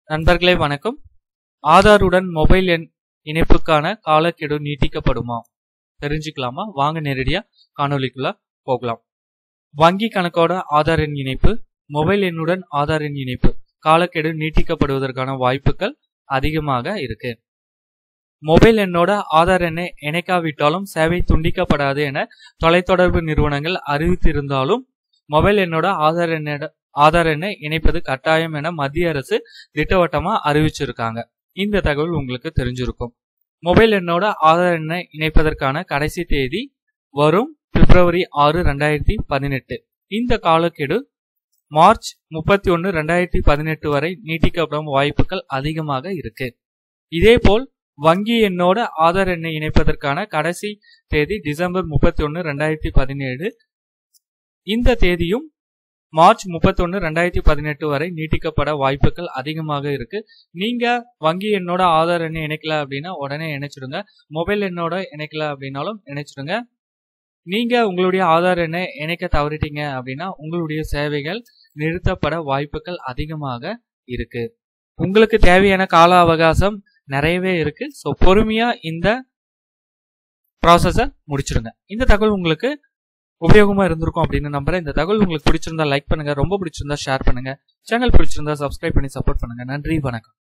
நண்பர்களே வணக்கம் ஆதாருடன் மொபைல் எண் இணைப்புக்கான காலக்கெடு நீட்டிக்கப்படுமா தெரிஞ்சுக்கலாமா வாங்க நேரடியா காணொளிக்குள்ள போகலாம் வங்கி கணக்கோட ஆதார் எண் இணைப்பு மொபைல் எண்ணுடன் ஆதார் எண் இணைப்பு காலக்கெடு நீட்டிக்கப்படுவதற்கான வாய்ப்புகள் அதிகமாக இருக்கு மொபைல் எண்ணோட ஆதார் எண்ணை இணைக்காவிட்டாலும் சேவை துண்டிக்கப்படாது என தொலைத்தொடர்பு நிறுவனங்கள் அறிவித்திருந்தாலும் மொபைல் எண்ணோட ஆதார் எண்ணோட ஆதார் எண்ணை இணைப்பது கட்டாயம் என மத்திய அரசு திட்டவட்டமா அறிவிச்சிருக்காங்க இந்த தகவல் உங்களுக்கு தெரிஞ்சிருக்கும் மொபைல் எண்ணோட ஆதார் எண்ணை இணைப்பதற்கான கடைசி தேதி வரும் பிப்ரவரி ஆறு ரெண்டாயிரத்தி பதினெட்டு இந்த காலக்கெடு மார்ச் முப்பத்தி ஒன்று ரெண்டாயிரத்தி பதினெட்டு வரை நீட்டிக்கப்படும் வாய்ப்புகள் அதிகமாக இருக்கு இதேபோல் வங்கி எண்ணோட ஆதார் எண்ணை இணைப்பதற்கான கடைசி தேதி டிசம்பர் முப்பத்தி ஒன்று ரெண்டாயிரத்தி பதினேழு இந்த தேதியும் மார்ச் முப்பத்தொன்னு ரெண்டாயிரத்தி பதினெட்டு வரை நீட்டிக்கப்பட வாய்ப்புகள் அதிகமாக இருக்கு நீங்க வங்கி எண்ணோட ஆதார் எண்ணை இணைக்கல அப்படின்னா உடனே இணைச்சிடுங்க மொபைல் எண்ணோட இணைக்கல அப்படின்னாலும் இணைச்சிடுங்க நீங்க உங்களுடைய ஆதார் எண்ணை இணைக்க தவறிட்டீங்க அப்படின்னா உங்களுடைய சேவைகள் நிறுத்தப்பட வாய்ப்புகள் அதிகமாக இருக்கு உங்களுக்கு தேவையான கால அவகாசம் நிறையவே இருக்கு ஸோ பொறுமையா இந்த ப்ராசஸை முடிச்சிடுங்க இந்த தகவல் உங்களுக்கு உபயோகமா இருந்திருக்கும் அப்படின்னு நம்புறேன் இந்த தகவல் உங்களுக்கு பிடிச்சிருந்தா லைக் பண்ணுங்க ரொம்ப பிடிச்சிருந்தா ஷேர் பண்ணுங்க சேனல் பிடிச்சிருந்தா சப்ஸ்கிரைப் பண்ணி சப்போர்ட் பண்ணுங்க நன்றி வணக்கம்